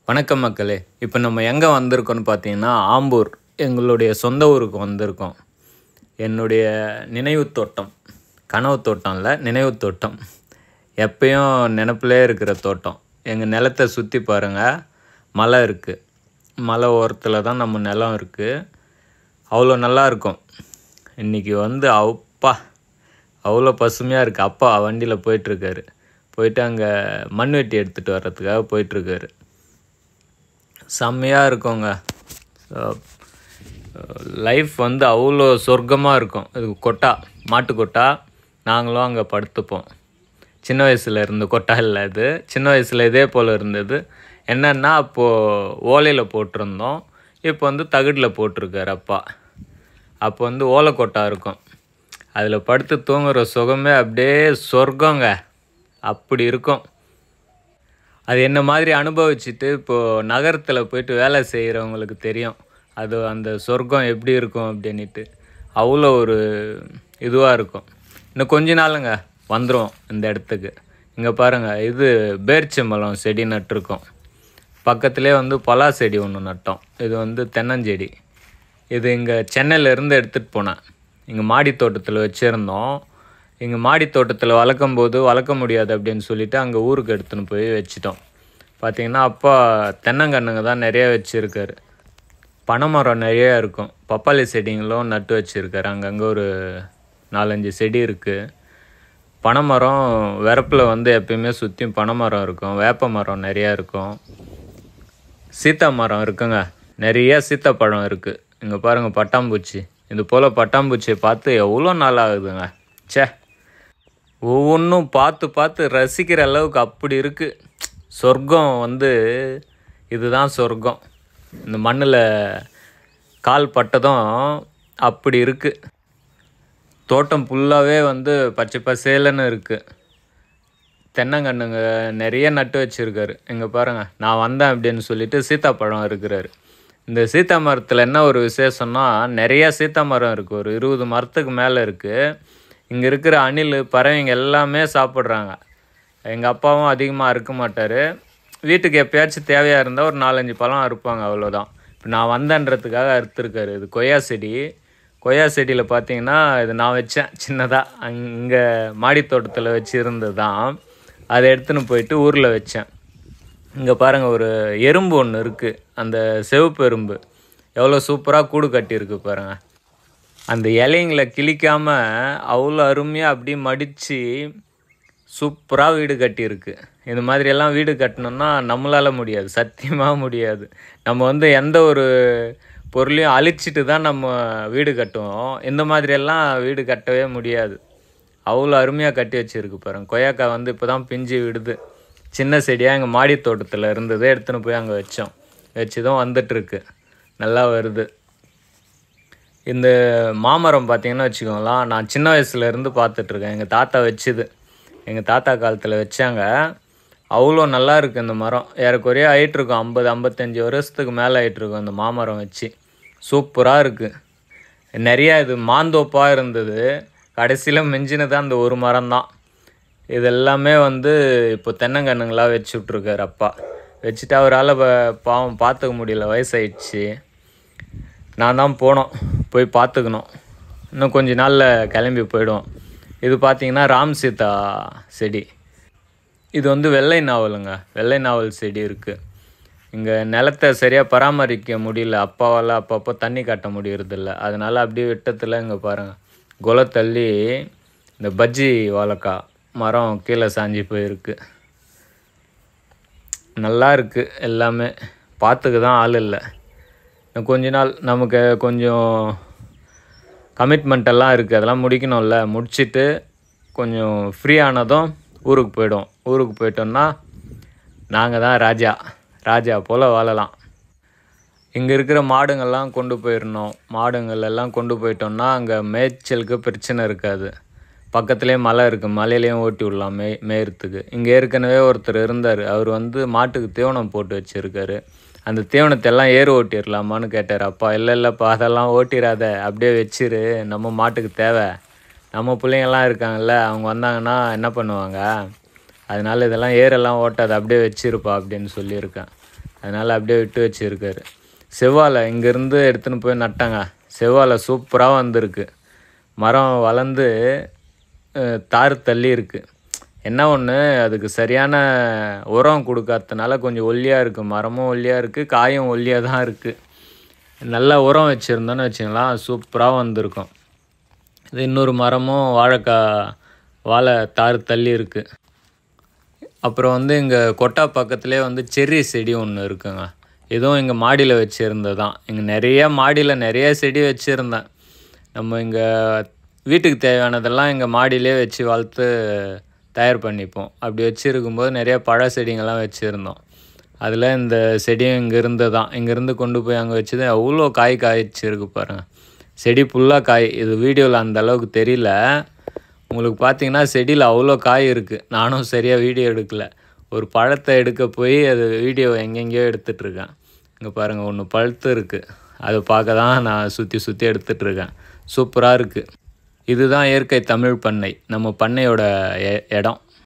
வணக்கம் மக்களே இப்போ நம்ம எங்கே வந்திருக்கோம்னு பார்த்தீங்கன்னா ஆம்பூர் எங்களுடைய சொந்த ஊருக்கு வந்திருக்கோம் என்னுடைய நினைவு தோட்டம் கனவு தோட்டம் இல்லை நினைவு தோட்டம் எப்பயும் நினப்பிலே இருக்கிற தோட்டம் எங்கள் நிலத்தை சுற்றி பாருங்கள் மலை இருக்குது மலை ஓரத்தில் தான் நம்ம நிலம் இருக்குது அவ்வளோ நல்லா இருக்கும் இன்றைக்கி வந்து அப்பா அவ்வளோ பசுமையாக இருக்குது அப்பா வண்டியில் போயிட்டுருக்காரு போயிட்டு அங்கே மண் வெட்டி எடுத்துகிட்டு வர்றதுக்காக போயிட்டுருக்காரு செம்மையாக இருக்குங்க லைஃப் வந்து அவ்வளோ சொர்க்கமாக இருக்கும் இது கொட்டா மாட்டு கொட்டா நாங்களும் அங்கே படுத்துப்போம் சின்ன வயசில் இருந்த கொட்டா இல்லை இது சின்ன வயசில் இதே போல் இருந்தது என்னென்னா அப்போது ஓலையில் போட்டிருந்தோம் இப்போ வந்து தகடில் போட்டிருக்காரு அப்பா அப்போ வந்து ஓலைக்கொட்டா இருக்கும் அதில் படுத்து தூங்குற சுகமே அப்படியே சொர்க்கங்க அப்படி இருக்கும் அது என்ன மாதிரி அனுபவிச்சுட்டு இப்போது நகரத்தில் போயிட்டு வேலை செய்கிறவங்களுக்கு தெரியும் அது அந்த சொர்க்கம் எப்படி இருக்கும் அப்படின்ட்டு அவ்வளோ ஒரு இதுவாக இருக்கும் இன்னும் கொஞ்ச நாளுங்க வந்துடும் இந்த இடத்துக்கு இங்கே பாருங்கள் இது பேர்ச்சம்பழம் செடி நட்டிருக்கோம் பக்கத்துலேயே வந்து பலா செடி ஒன்று நட்டோம் இது வந்து தென்னஞ்செடி இது இங்கே சென்னையிலேருந்து எடுத்துகிட்டு போனேன் இங்கே மாடி தோட்டத்தில் வச்சுருந்தோம் இங்கே மாடி தோட்டத்தில் வளர்க்கும் போது வளர்க்க முடியாது அப்படின்னு சொல்லிட்டு அங்கே ஊருக்கு எடுத்துன்னு போய் வச்சிட்டோம் பார்த்தீங்கன்னா அப்பா தென்னங்கன்றுங்க தான் நிறைய வச்சுருக்காரு பனைமரம் நிறைய இருக்கும் பப்பாளி செடிங்களும் நட்டு வச்சுருக்காரு அங்கங்கே ஒரு நாலஞ்சு செடி இருக்குது பனைமரம் வரப்பில் வந்து எப்பயுமே சுற்றியும் பனைமரம் இருக்கும் வேப்ப மரம் நிறையா இருக்கும் சீத்தா மரம் இருக்குங்க நிறைய சீத்தாப்பழம் இருக்குது இங்கே பாருங்கள் பட்டாம்பூச்சி இது போல் பட்டாம்பூச்சியை பார்த்து எவ்வளோ நாள் ஆகுதுங்க ச்சே ஒவ்வொன்றும் பார்த்து பார்த்து ரசிக்கிற அளவுக்கு அப்படி இருக்குது சொர்க்கம் வந்து இதுதான் சொர்க்கம் இந்த மண்ணில் கால் பட்டதும் அப்படி இருக்குது தோட்டம் ஃபுல்லாகவே வந்து பச்சை பசேலன்னு இருக்குது தென்னங்கன்றுங்க நிறைய நட்டு வச்சுருக்காரு இங்கே பாருங்கள் நான் வந்தேன் அப்படின்னு சொல்லிட்டு சீத்தாப்பழம் இருக்கிறாரு இந்த சீத்தா மரத்தில் என்ன ஒரு விசேஷம்னா நிறைய சீத்தா மரம் இருக்குது ஒரு இருபது மரத்துக்கு மேலே இருக்குது இங்கே இருக்கிற அணில் பறவைங்க எல்லாமே சாப்பிட்றாங்க எங்கள் அப்பாவும் அதிகமாக அறுக்க மாட்டார் வீட்டுக்கு எப்பயாச்சும் தேவையாக இருந்தால் ஒரு நாலஞ்சு பழம் அறுப்பாங்க அவ்வளோதான் இப்போ நான் வந்தேன்றதுக்காக அறுத்துருக்காரு இது கொய்யா செடி கொய்யா செடியில் பார்த்தீங்கன்னா இது நான் வச்சேன் சின்னதாக அங்கே மாடி தோட்டத்தில் வச்சுருந்தது தான் அதை எடுத்துன்னு போயிட்டு ஊரில் வச்சேன் இங்கே பாருங்கள் ஒரு எறும்பு ஒன்று இருக்குது அந்த சிவப்பு எறும்பு எவ்வளோ சூப்பராக கூடு கட்டியிருக்கு பாருங்கள் அந்த இலைங்களை கிழிக்காமல் அவ்வளோ அருமையாக அப்படியே மடித்து சூப்பராக வீடு கட்டியிருக்கு இந்த மாதிரியெல்லாம் வீடு கட்டணும்னா நம்மளால் முடியாது சத்தியமாக முடியாது நம்ம வந்து எந்த ஒரு பொருளையும் அழிச்சிட்டு தான் நம்ம வீடு கட்டுவோம் இந்த மாதிரியெல்லாம் வீடு கட்டவே முடியாது அவ்வளோ அருமையாக கட்டி வச்சுருக்கு பாருங்க கொய்யாக்காய் வந்து இப்போ தான் பிஞ்சு விடுது சின்ன செடியாக எங்கள் மாடி தோட்டத்தில் இருந்தது எடுத்துன்னு போய் அங்கே வச்சோம் வச்சு தான் வந்துட்டுருக்கு நல்லா வருது இந்த மாமரம் பார்த்தீங்கன்னா வச்சுக்கோங்களேன் நான் சின்ன வயசுலேருந்து பார்த்துட்ருக்கேன் எங்கள் தாத்தா வச்சுது எங்கள் தாத்தா காலத்தில் வச்சாங்க அவ்வளோ நல்லா இருக்குது இந்த மரம் ஏறக்குறைய ஆயிட்டிருக்கும் ஐம்பது ஐம்பத்தஞ்சு வருஷத்துக்கு மேலே ஆயிட்டிருக்கும் இந்த மாமரம் வச்சு சூப்பராக இருக்குது நிறையா இது மாந்தோப்பாக இருந்தது கடைசியில் மிஞ்சினது அந்த ஒரு மரம் தான் இது எல்லாமே வந்து இப்போ தென்னங்கன்றுங்களாக வச்சு விட்ருக்காரு அப்பா வச்சுட்டு அவரால் பாவம் பார்த்துக்க முடியல வயசாயிடுச்சு நான் தான் போனோம் போய் பார்த்துக்கணும் இன்னும் கொஞ்ச நாளில் கிளம்பி போயிடுவோம் இது பார்த்தீங்கன்னா ராம் சீதா செடி இது வந்து வெள்ளை நாவலுங்க வெள்ளை நாவல் செடி இருக்குது இங்கே நிலத்தை சரியாக பராமரிக்க முடியல அப்பாவால் அப்பப்போ தண்ணி காட்ட முடியறதில்ல அதனால் அப்படியே விட்டத்தில் இங்கே பாருங்கள் குலை தள்ளி இந்த பஜ்ஜி வாழைக்காய் மரம் கீழே சாஞ்சி போயிருக்கு நல்லா இருக்குது எல்லாமே பார்த்துக்க தான் ஆள் இல்லை இன்னும் கொஞ்ச நாள் நமக்கு கொஞ்சம் கமிட்மெண்ட் எல்லாம் இருக்குது அதெல்லாம் முடிக்கணும்ல முடிச்சுட்டு கொஞ்சம் ஃப்ரீ ஆனதும் ஊருக்கு போய்டும் ஊருக்கு போயிட்டோம்னா நாங்கள் தான் ராஜா ராஜா போல் வாழலாம் இங்கே இருக்கிற மாடுங்கள்லாம் கொண்டு போயிடணும் மாடுங்கள் எல்லாம் கொண்டு போயிட்டோம்னா அங்கே மேய்ச்சலுக்கு பிரச்சனை இருக்காது பக்கத்துலேயே மலை இருக்குது மலையிலையும் ஓட்டி விடலாம் மே மேயறதுக்கு இங்கே ஏற்கனவே ஒருத்தர் இருந்தார் அவர் வந்து மாட்டுக்கு தீவனம் போட்டு வச்சுருக்காரு அந்த தீவனத்தை எல்லாம் ஏறு ஓட்டிடலாமான்னு கேட்டார் அப்பா இல்லை இல்லைப்பா அதெல்லாம் ஓட்டிடாத அப்படியே வச்சிரு நம்ம மாட்டுக்கு தேவை நம்ம பிள்ளைங்கள்லாம் இருக்காங்கல்ல அவங்க வந்தாங்கன்னா என்ன பண்ணுவாங்க அதனால் இதெல்லாம் ஏரெல்லாம் ஓட்டாது அப்படியே வச்சிருப்பா அப்படின்னு சொல்லியிருக்கேன் அதனால் அப்படியே விட்டு வச்சிருக்காரு செவ்வாழை இங்கேருந்து எடுத்துன்னு போய் நட்டாங்க செவ்வாழை சூப்பராக வந்திருக்கு மரம் வளர்ந்து அஹ், தார் தள்ளி இருக்கு என்ன ஒன்று அதுக்கு சரியான உரம் கொடுக்காததுனால கொஞ்சம் ஒல்லியாக இருக்குது மரமும் ஒல்லியாக இருக்குது காயும் ஒல்லியாக தான் இருக்குது நல்ல உரம் வச்சுருந்தோன்னு வச்சுங்களேன் சூப்பராக வந்திருக்கும் இது இன்னொரு மரமும் வாழைக்காய் வாழை தார் தள்ளி இருக்குது அப்புறம் வந்து இங்கே கொட்டா பக்கத்துலேயே வந்து செர்ரி செடி ஒன்று இருக்குங்க இதுவும் இங்கே மாடியில் வச்சுருந்தது தான் இங்கே நிறைய மாடியில் நிறைய செடி வச்சுருந்தேன் நம்ம இங்கே வீட்டுக்கு தேவையானதெல்லாம் இங்கே மாடியிலே வச்சு வளர்த்து தயார் பண்ணிப்போம் அப்படி வச்சுருக்கும்போது நிறைய பழ செடிங்கெல்லாம் வச்சுருந்தோம் அதில் இந்த செடியும் இங்கே இருந்து தான் இங்கேருந்து கொண்டு போய் அங்கே வச்சது அவ்வளோ காய் காய்ச்சிருக்கு பாருங்கள் செடி ஃபுல்லாக காய் இது வீடியோவில் அந்த அளவுக்கு தெரியல உங்களுக்கு பார்த்தீங்கன்னா செடியில் அவ்வளோ காய் இருக்குது நானும் சரியாக வீடியோ எடுக்கல ஒரு பழத்தை எடுக்க போய் அது வீடியோ எங்கெங்கேயோ எடுத்துட்ருக்கேன் இங்கே பாருங்கள் ஒன்று பழுத்து இருக்குது அதை பார்க்க தான் நான் சுற்றி சுற்றி எடுத்துட்ருக்கேன் சூப்பராக இருக்குது இதுதான் இயற்கை தமிழ் பண்ணை நம்ம பண்ணையோட எ- இடம்